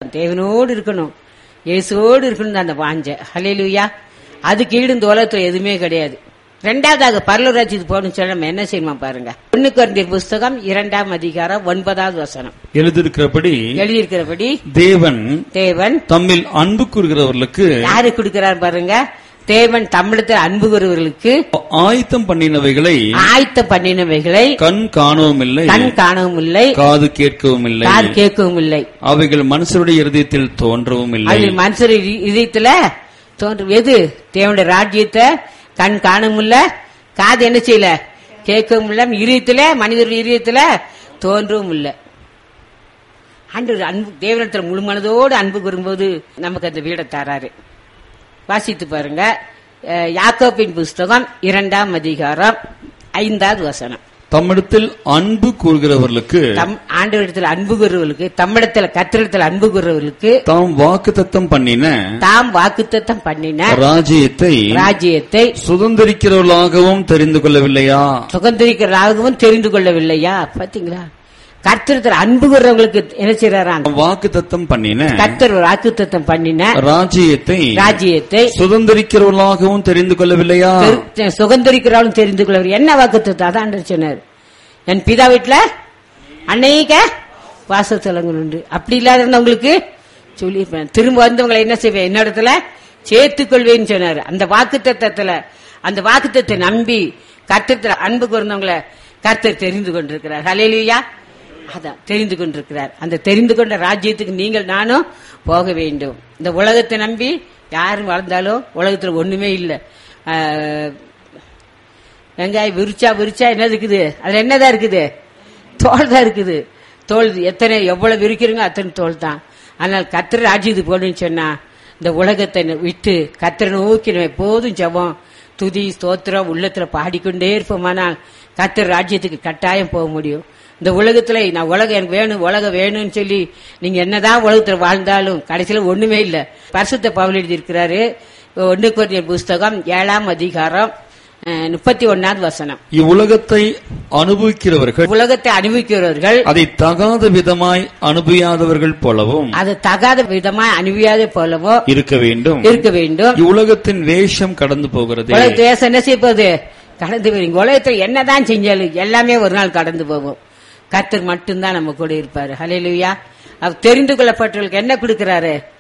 தான் தேவனோடு இருக்கணும் இயேசுவோடு இருக்கணும் அந்த வாஞ்ச ஹalleluya அதுக்கு ஈடு இந்த உலகத்துல எதுவுமே கிடையாது ரெண்டாவதாக பரலூராட்சிக்கு போகணும்னு சொல்ல நம்ம என்ன செய்யணுமா பாருங்க ஒன்னு குறைந்தர் புஸ்தகம் இரண்டாம் அதிகாரம் ஒன்பதாவது வசனம் எழுதியிருக்கிறபடி எழுதியிருக்கிறபடி தேவன் தேவன் தம்மில் அன்பு கூறுகிறவர்களுக்கு யாரு கொடுக்கிறார் பாருங்க தேவன் தமிழத்தில் அன்பு கூறுவர்களுக்கு ஆயத்தம் பண்ணினவைகளை ஆயத்த பண்ணினவைகளை கண் காணவும் இல்லை கண் காணவும் இல்லை காது கேட்கவும் இல்லை காது கேட்கவும் இல்லை அவைகள் மனுஷருடைய இருதயத்தில் தோன்றவும் இல்லை அது மனுஷர் இ- இதயத்துல தோன்றும் எது தேவனுடைய ராஜ்யத்தை கண் காணவும் இல்ல காது என்ன செய்யல கேட்கவும் இல்ல இதயத்துல மனிதருடைய இதயத்துல தோன்றவும் இல்ல ஆண்டவர் அன்பு தேவனிடத்துல முழு மனதோடு அன்பு கூறும்போது நமக்கு அந்த வீடை தராரு வாசித்து பாருங்க அஹ், யாக்கோபின் புஸ்தகம் இரண்டாம் அதிகாரம் ஐந்தாவது வசனம் தம்மிடத்தில் அன்பு கூறுகிறவர்களுக்கு தம் ஆண்டவரிடத்தில் அன்பு கூறுவர்களுக்கு தம்மிடத்தில் கத்திரிடத்தில் அன்பு கூறுவர்களுக்கு தாம் வாக்குத்தத்தம் பண்ணின தாம் வாக்குத்தத்தம் பண்ணின ராஜ்யத்தை ராஜ்யத்தை சுதந்திரிக்கிறவர்களாகவும் தெரிந்து கொள்ளவில்லையா சுகந்திரிக்கிறதாகவும் தெரிந்து கொள்ளவில்லையா பாத்தீங்களா கர்த்தர் அன்பு கூறவங்களுக்கு என்ன செய்யறாராம் வாக்குத்தத்தம் பண்ணின கர்த்தர் வாக்குத்தத்தம் பண்ணின ராஜ்யத்தை ராஜ்யத்தை சுதந்திரிக்கிறவர்களாகவும் தெரிந்து கொள்ளவில்லையா தெரி- சுகந்தரிக்கிறாலும் தெரிந்து கொள்ளவர் என்ன வாக்குத்தத்தம் அதான் ஆண்டவர் சொன்னார் என் பிதா வீட்டுல அநேக வாசத்தலங்கள் உண்டு அப்படி இல்லாத இருந்தவங்களுக்கு சொல்லியிருப்பேன் திரும்ப வந்தவங்களை என்ன செய்வேன் என்னிடத்துல சேர்த்துக் கொள்வேன்னு சொன்னார் அந்த வாக்குத்தத்தத்துல அந்த வாக்குத்தத்தை நம்பி கர்த்தத்தில் அன்பு கூர்ந்தவங்களை கர்த்தர் தெரிந்து கொண்டிருக்கிறார் ஹalleluya அதான் தெரிந்து கொண்டிருக்கிறார் அந்த தெரிந்து கொண்ட ராஜ்யத்துக்கு நீங்கள் நானும் போக வேண்டும் இந்த உலகத்தை நம்பி யாரும் வளர்ந்தாலும் உலகத்துல ஒண்ணுமே இல்லை வெங்காயம் விரிச்சா விரிச்சா என்ன இருக்குது அதுல என்னதான் இருக்குது தோல் தான் இருக்குது தோல் எத்தனை எவ்வளவு விரிக்கிறீங்க அத்தனை தோல் தான் ஆனால் கத்திர ராஜ்யத்துக்கு போகணும்னு சொன்னா இந்த உலகத்தை விட்டு கத்திர நோக்கி நம்ம எப்போதும் ஜெபம் துதி ஸ்தோத்திரம் உள்ளத்துல பாடிக்கொண்டே இருப்போமானால் கத்திர ராஜ்யத்துக்கு கட்டாயம் போக முடியும் இந்த உலகத்துல நான் உலகம் எனக்கு வேணும் உலகம் வேணும்னு சொல்லி நீங்க என்னதான் உலகத்துல வாழ்ந்தாலும் கடைசியில ஒண்ணுமே இல்ல பரிசுத்த பவுல் எழுதி இருக்கிறாரு ஒன்னு கொரிந்தியர் புஸ்தகம் ஏழாம் அதிகாரம் முப்பத்தி ஒன்னாவது வசனம் இவ்வுலகத்தை அனுபவிக்கிறவர்கள் உலகத்தை அனுபவிக்கிறவர்கள் அதை தகாத விதமாய் அனுபவியாதவர்கள் போலவும் அது தகாத விதமா அனுபவியாத போலவோ இருக்க வேண்டும் இருக்க வேண்டும் இவ்வுலகத்தின் வேஷம் கடந்து போகிறது உலக தேசம் என்ன செய்ய போகுது கடந்து போய் உலகத்தில் என்னதான் செஞ்சாலும் எல்லாமே ஒரு நாள் கடந்து போகும் கர்த்தர் மட்டும்தான் நம்ம கூட இருப்பாரு ஹalleluya அவர் தெரிந்து கொள்ளப்பட்டவர்களுக்கு என்ன கொடுக்கிறாரு